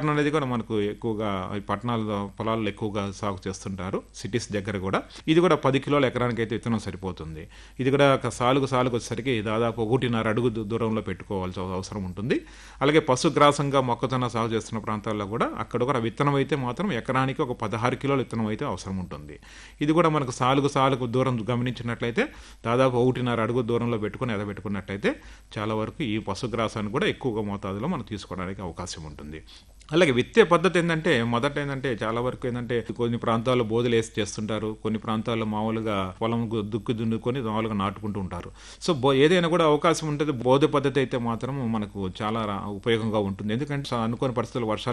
corn అనేది కూడా మనకు ఎక్కువగా ఈ పట్టణాల పొలాల్లో ఎక్కువగా సాగు చేస్తుంటారు సిటీస్ దగ్గర కూడా ఇది కూడా పది కిలోల ఎకరానికి అయితే విత్తనం సరిపోతుంది ఇది కూడా ఒక సాలుగు సాలుగు వచ్చేసరికి దాదాపు ఒకటిన్నర అడుగు దూ- దూరంలో పెట్టుకోవాల్సిన అవసరం ఉంటుంది అలాగే పశుగ్రాసంగా మొక్కజొన్న సాగు చేస్తున్న ప్రాంతాల్లో కూడా అక్కడ కూడా విత్తనం అయితే మాత్రం ఎకరానికి ఒక పదహారు కిలోల విత్తనం అయితే అవసరం ఉంటుంది ఇది కూడా మనకు సాలుగు సాలుగు దూరం గమనించినట్లయితే దాదాపు ఒకటిన్నర అడుగు దూరంలో పెట్టుకుని ఎదబెట్టుకున్నట్లయితే చాలా వరకు ఈ పశుగ్రాసాన్ని కూడా ఎక్కువగా మోతాదులో మనం తీసుకోవడానికి అవకాశం ఉంటుంది అలాగే విత్తే పద్ధతి ఏంటంటే మొదట ఏంటంటే చాలా వరకు ఏంటంటే కొన్ని ప్రాంతాల్లో బోధలు వేసి చేస్తుంటారు కొన్ని ప్రాంతాల్లో మామూలుగా పొలం గు- దుక్కు దున్నుకొని మామూలుగా నాటుకుంటూ ఉంటారు సో బో ఏదైనా కూడా అవకాశం ఉంటుంది బోధ పద్ధతి అయితే మాత్రం మనకు చాలా రా- ఉపయోగంగా ఉంటుంది ఎందుకంటే అనుకోని పరిస్థితుల్లో వర్షాలు